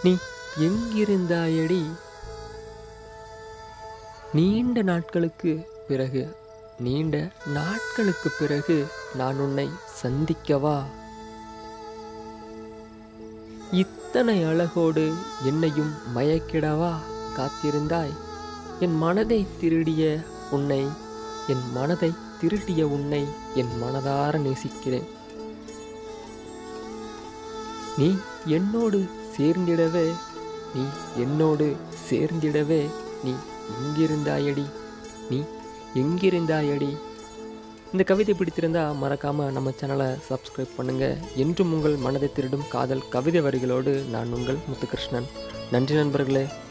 நீ எங்கிருந்தாயடி நீண்ட நாட்களுக்கு பிறகு நீண்ட நாட்களுக்கு பிறகு நான் உன்னை சந்திக்கவா இத்தனை அழகோடு என்னையும் மயக்கிடவா காத்திருந்தாய் என் மனதை திருடிய உன்னை என் மனதை திருடிய உன்னை என் மனதார நேசிக்கிறேன் நீ என்னோடு சேர்ந்திடவே நீ என்னோடு சேர்ந்திடவே நீ எங்கிருந்தாயடி நீ எங்கிருந்தாயடி இந்த கவிதை பிடித்திருந்தா மறக்காம நம்ம சேனலை சப்ஸ்கிரைப் பண்ணுங்க என்றும் உங்கள் மனதை திருடும் காதல் கவிதை வரிகளோடு நான் உங்கள் முத்துகிருஷ்ணன் நன்றி நண்பர்களே